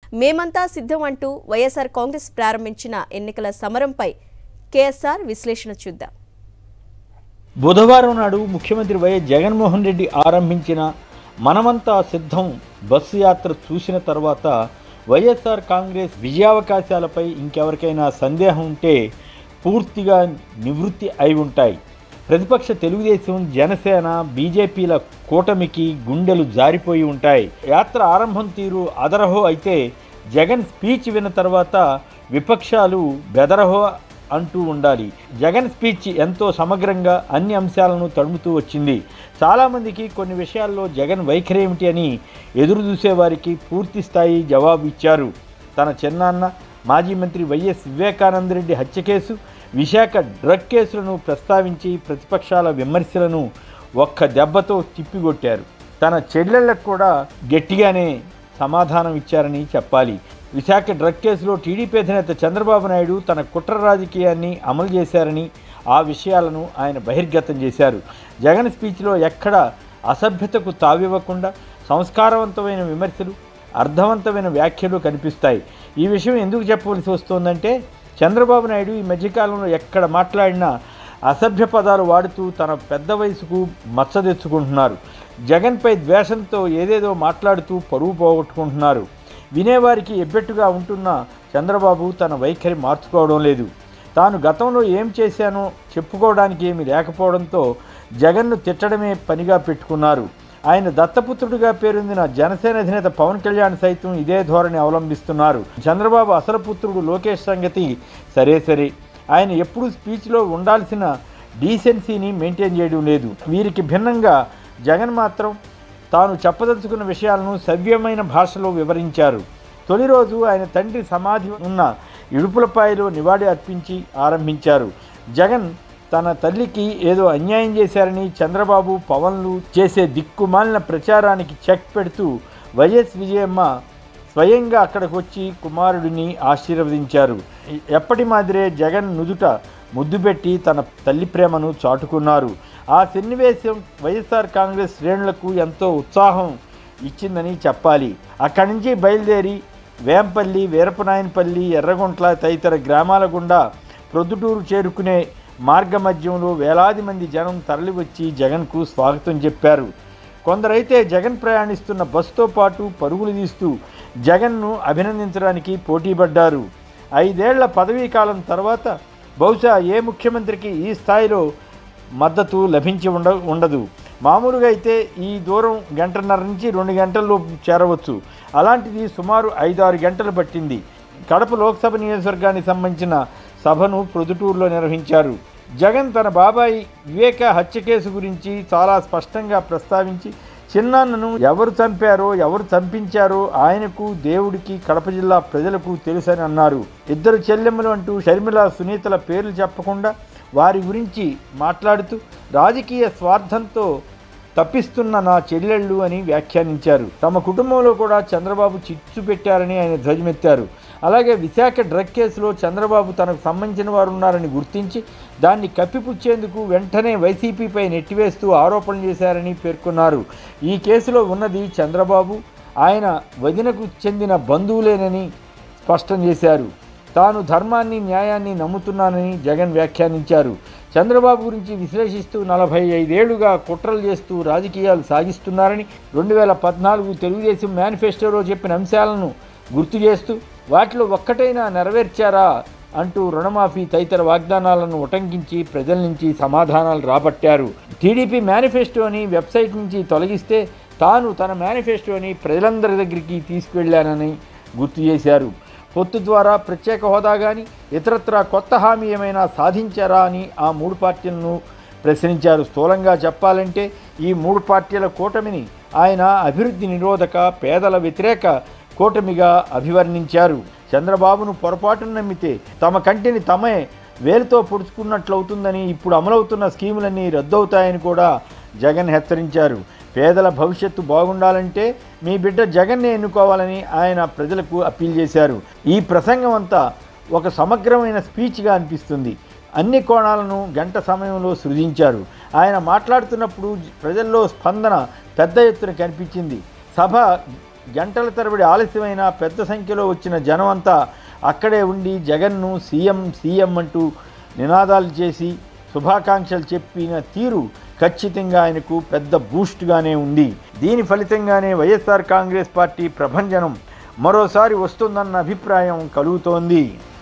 మేమంతా సిద్ధం అంటూ వైఎస్ఆర్ కాంగ్రెస్ ప్రారంభించిన ఎన్నికల సమరంపై కేఎస్ఆర్ విశ్లేషణ చూద్దాం బుధవారం నాడు ముఖ్యమంత్రి వైఎస్ జగన్మోహన్ రెడ్డి ఆరంభించిన మనమంతా సిద్ధం బస్సు యాత్ర చూసిన తర్వాత వైఎస్ఆర్ కాంగ్రెస్ విజయావకాశాలపై ఇంకెవరికైనా సందేహం ఉంటే పూర్తిగా నివృత్తి అయి ఉంటాయి ప్రతిపక్ష తెలుగుదేశం జనసేన బీజేపీల కూటమికి గుండెలు జారిపోయి ఉంటాయి యాత్ర ఆరంభం తీరు అదరహో అయితే జగన్ స్పీచ్ విన్న తర్వాత విపక్షాలు బెదరహో అంటూ ఉండాలి జగన్ స్పీచ్ ఎంతో సమగ్రంగా అన్ని అంశాలను తడుముతూ వచ్చింది చాలామందికి కొన్ని విషయాల్లో జగన్ వైఖరి ఏమిటి అని ఎదురు చూసేవారికి పూర్తి స్థాయి జవాబు ఇచ్చారు తన చిన్నాన్న మాజీ మంత్రి వైఎస్ వివేకానందరెడ్డి హత్య కేసు విశాఖ డ్రగ్ కేసులను ప్రస్తావించి ప్రతిపక్షాల విమర్శలను ఒక్క దెబ్బతో తిప్పికొట్టారు తన చెల్లెళ్లకు కూడా గట్టిగానే సమాధానం ఇచ్చారని చెప్పాలి విశాఖ డ్రగ్ కేసులో టీడీపీ అధినేత చంద్రబాబు నాయుడు తన కుట్ర రాజకీయాన్ని అమలు చేశారని ఆ విషయాలను ఆయన బహిర్గతం చేశారు జగన్ స్పీచ్లో ఎక్కడ అసభ్యతకు తావివ్వకుండా సంస్కారవంతమైన విమర్శలు అర్థవంతమైన వ్యాఖ్యలు కనిపిస్తాయి ఈ విషయం ఎందుకు చెప్పవలసి వస్తోందంటే చంద్రబాబు నాయుడు ఈ మధ్యకాలంలో ఎక్కడ మాట్లాడినా అసభ్య పదాలు వాడుతూ తన పెద్ద వయసుకు మచ్చ తెచ్చుకుంటున్నారు జగన్పై ద్వేషంతో ఏదేదో మాట్లాడుతూ పరువు పోగొట్టుకుంటున్నారు వినేవారికి ఎబ్బెట్టుగా ఉంటున్న చంద్రబాబు తన వైఖరి మార్చుకోవడం లేదు తాను గతంలో ఏం చేశానో చెప్పుకోవడానికి ఏమీ లేకపోవడంతో జగన్ను తిట్టడమే పనిగా పెట్టుకున్నారు ఆయన దత్తపుత్రుడిగా పేరొందిన జనసేన అధినేత పవన్ కళ్యాణ్ సైతం ఇదే ధోరణి అవలంబిస్తున్నారు చంద్రబాబు అసలు పుత్రుడు లోకేష్ సంగతి సరే సరే ఆయన ఎప్పుడూ స్పీచ్లో ఉండాల్సిన డీసెన్సీని మెయింటైన్ చేయడం లేదు వీరికి భిన్నంగా జగన్ మాత్రం తాను చెప్పదలుచుకున్న విషయాలను సవ్యమైన భాషలో వివరించారు తొలి రోజు ఆయన తండ్రి సమాధి ఉన్న ఇడుపులపాయలో నివాళి అర్పించి ఆరంభించారు జగన్ తన తల్లికి ఏదో అన్యాయం చేశారని చంద్రబాబు పవన్లు చేసే దిక్కుమాలిన ప్రచారానికి చెక్ పెడుతూ వైఎస్ విజయమ్మ స్వయంగా అక్కడికి వచ్చి కుమారుడిని ఆశీర్వదించారు ఎప్పటి మాదిరే జగన్ నుదుట ముద్దు పెట్టి తన తల్లి ప్రేమను చాటుకున్నారు ఆ సన్నివేశం వైఎస్ఆర్ కాంగ్రెస్ శ్రేణులకు ఎంతో ఉత్సాహం ఇచ్చిందని చెప్పాలి అక్కడి నుంచి బయలుదేరి వేంపల్లి వీరపనాయనపల్లి ఎర్రగుంట్ల తదితర గ్రామాల గుండా ప్రొద్దుటూరు చేరుకునే మార్గ మధ్యంలో వేలాది మంది జనం తరలివచ్చి జగన్కు స్వాగతం చెప్పారు కొందరైతే జగన్ ప్రయాణిస్తున్న బస్సుతో పాటు పరుగులు తీస్తూ జగన్ను అభినందించడానికి పోటీపడ్డారు ఐదేళ్ల పదవీ కాలం తర్వాత బహుశా ఏ ముఖ్యమంత్రికి ఈ స్థాయిలో మద్దతు లభించి ఉండ ఉండదు మామూలుగా అయితే ఈ దూరం గంటన్నర నుంచి రెండు గంటల్లో చేరవచ్చు అలాంటిది సుమారు ఐదు ఆరు గంటలు పట్టింది కడప లోక్సభ నియోజకవర్గానికి సంబంధించిన సభను ప్రొద్దుటూరులో నిర్వహించారు జగన్ తన బాబాయి వివేక హత్య కేసు గురించి చాలా స్పష్టంగా ప్రస్తావించి చిన్నాన్నను ఎవరు చంపారో ఎవరు చంపించారో ఆయనకు దేవుడికి కడప జిల్లా ప్రజలకు తెలుసని అన్నారు ఇద్దరు చెల్లెమ్మలు అంటూ షర్మిల సునీతల పేర్లు చెప్పకుండా వారి గురించి మాట్లాడుతూ రాజకీయ స్వార్థంతో తప్పిస్తున్న నా చెల్లెళ్ళు అని వ్యాఖ్యానించారు తమ కుటుంబంలో కూడా చంద్రబాబు చిచ్చు పెట్టారని ఆయన ధ్వజమెత్తారు అలాగే విశాఖ డ్రగ్ కేసులో చంద్రబాబు తనకు సంబంధించిన వారు ఉన్నారని గుర్తించి దాన్ని కప్పిపుచ్చేందుకు వెంటనే వైసీపీపై నెట్టివేస్తూ ఆరోపణలు చేశారని పేర్కొన్నారు ఈ కేసులో ఉన్నది చంద్రబాబు ఆయన వదినకు చెందిన బంధువులేనని స్పష్టం చేశారు తాను ధర్మాన్ని న్యాయాన్ని నమ్ముతున్నానని జగన్ వ్యాఖ్యానించారు చంద్రబాబు గురించి విశ్లేషిస్తూ నలభై ఐదేళ్లుగా కుట్రలు చేస్తూ రాజకీయాలు సాగిస్తున్నారని రెండు వేల పద్నాలుగు తెలుగుదేశం మేనిఫెస్టోలో చెప్పిన అంశాలను గుర్తు చేస్తూ వాటిలో ఒక్కటైనా నెరవేర్చారా అంటూ రుణమాఫీ తదితర వాగ్దానాలను ఉటంకించి ప్రజల నుంచి సమాధానాలు రాబట్టారు టీడీపీ మేనిఫెస్టోని వెబ్సైట్ నుంచి తొలగిస్తే తాను తన మేనిఫెస్టోని ప్రజలందరి దగ్గరికి తీసుకువెళ్ళానని గుర్తు చేశారు పొత్తు ద్వారా ప్రత్యేక హోదా కానీ ఇతరత్రా కొత్త హామీ ఏమైనా సాధించారా అని ఆ మూడు పార్టీలను ప్రశ్నించారు స్థూలంగా చెప్పాలంటే ఈ మూడు పార్టీల కూటమిని ఆయన అభివృద్ధి నిరోధక పేదల వ్యతిరేక కూటమిగా అభివర్ణించారు చంద్రబాబును పొరపాటును నమ్మితే తమ కంటిని తమే వేలుతో పొడుచుకున్నట్లవుతుందని ఇప్పుడు అమలవుతున్న స్కీములన్నీ రద్దవుతాయని కూడా జగన్ హెచ్చరించారు పేదల భవిష్యత్తు బాగుండాలంటే మీ బిడ్డ జగన్నే ఎన్నుకోవాలని ఆయన ప్రజలకు అప్పీల్ చేశారు ఈ ప్రసంగం అంతా ఒక సమగ్రమైన స్పీచ్గా అనిపిస్తుంది అన్ని కోణాలను గంట సమయంలో సృజించారు ఆయన మాట్లాడుతున్నప్పుడు ప్రజల్లో స్పందన పెద్ద ఎత్తున కనిపించింది సభ గంటల తరబడి ఆలస్యమైన పెద్ద సంఖ్యలో వచ్చిన జనం అంతా అక్కడే ఉండి జగన్ను సీఎం సీఎం అంటూ నినాదాలు చేసి శుభాకాంక్షలు చెప్పిన తీరు ఖచ్చితంగా ఆయనకు పెద్ద బూస్ట్గానే ఉంది దీని ఫలితంగానే వైఎస్ఆర్ కాంగ్రెస్ పార్టీ ప్రభంజనం మరోసారి వస్తుందన్న అభిప్రాయం కలుగుతోంది